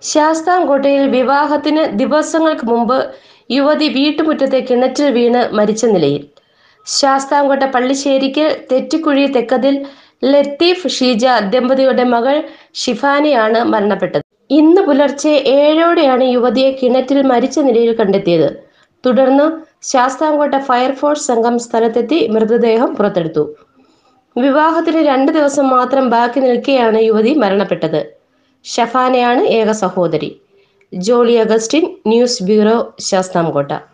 ശാസ്താംകോട്ടയിൽ വിവാഹത്തിന് ദിവസങ്ങൾക്ക് മുമ്പ് യുവതി വീട്ടുമുറ്റത്തെ കിണറ്റിൽ വീണ് മരിച്ച നിലയിൽ ശാസ്താംകോട്ട പള്ളിശ്ശേരിക്ക് തെറ്റിക്കുഴി തെക്കതിൽ ലത്തീഫ് ഷീജ ദമ്പതികളുടെ മകൾ ഷിഫാനയാണ് മരണപ്പെട്ടത് ഇന്ന് പുലർച്ചെ ഏഴോടെയാണ് യുവതിയെ കിണറ്റിൽ മരിച്ച നിലയിൽ കണ്ടെത്തിയത് തുടർന്ന് ശാസ്താംകോട്ട ഫയർഫോഴ്സ് സംഘം സ്ഥലത്തെത്തി മൃതദേഹം പുറത്തെടുത്തു വിവാഹത്തിന് രണ്ട് ദിവസം മാത്രം ബാക്കി നിൽക്കെയാണ് യുവതി മരണപ്പെട്ടത് ഷഫാനയാണ് ഏക സഹോദരി ജോളി അഗസ്റ്റിൻ ന്യൂസ് ബ്യൂറോ ശാസ്താംകോട്ട